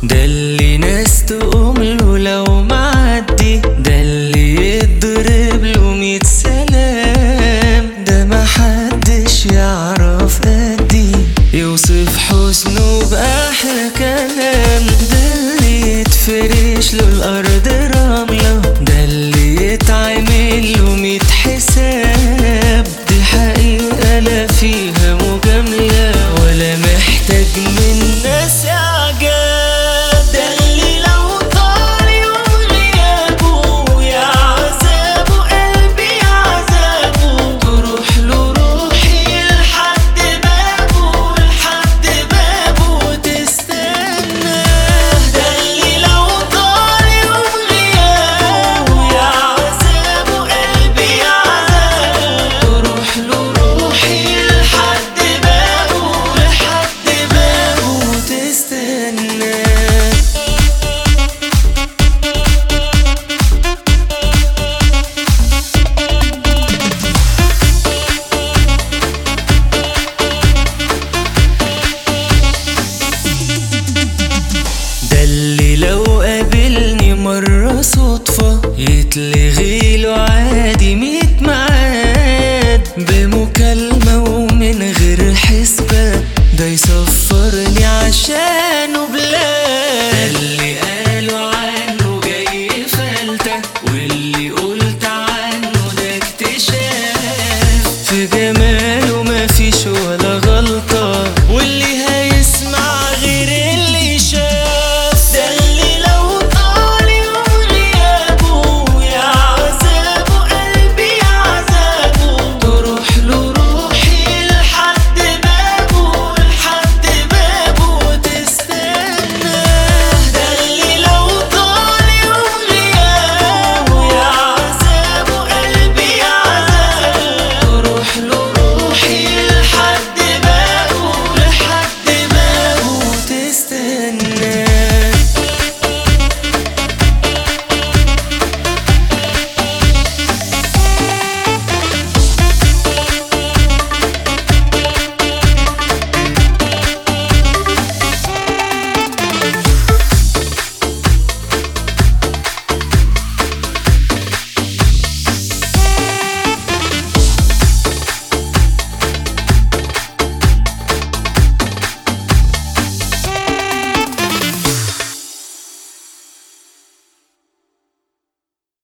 ده اللي ناس تقوم له لو معدي ده اللي يضرب له مية سلام ده محدش يعرف قدي يوصف حسنه بأحلى كلام ده اللي يتفرش له الأرض رملة ده اللي يتعمل له مية حساب دي حقيقة لا فيها مجاملة ولا محتاج من ناس إعجاب ده اللي لو طال يوم غيابه يا عذابه قلبي عذابه تروح له روحي لحد بابه لحد بابه تستنى ده اللي لو طال يوم غيابه يا عذابه قلبي عذابه تروح له روحي لحد بابه لحد بابه تستنى ده اللي لو قابلني مرة صدفة يتلغي له عادي ميت ميعاد بمكالمة ومن غير حسبة ده يسفرني عشان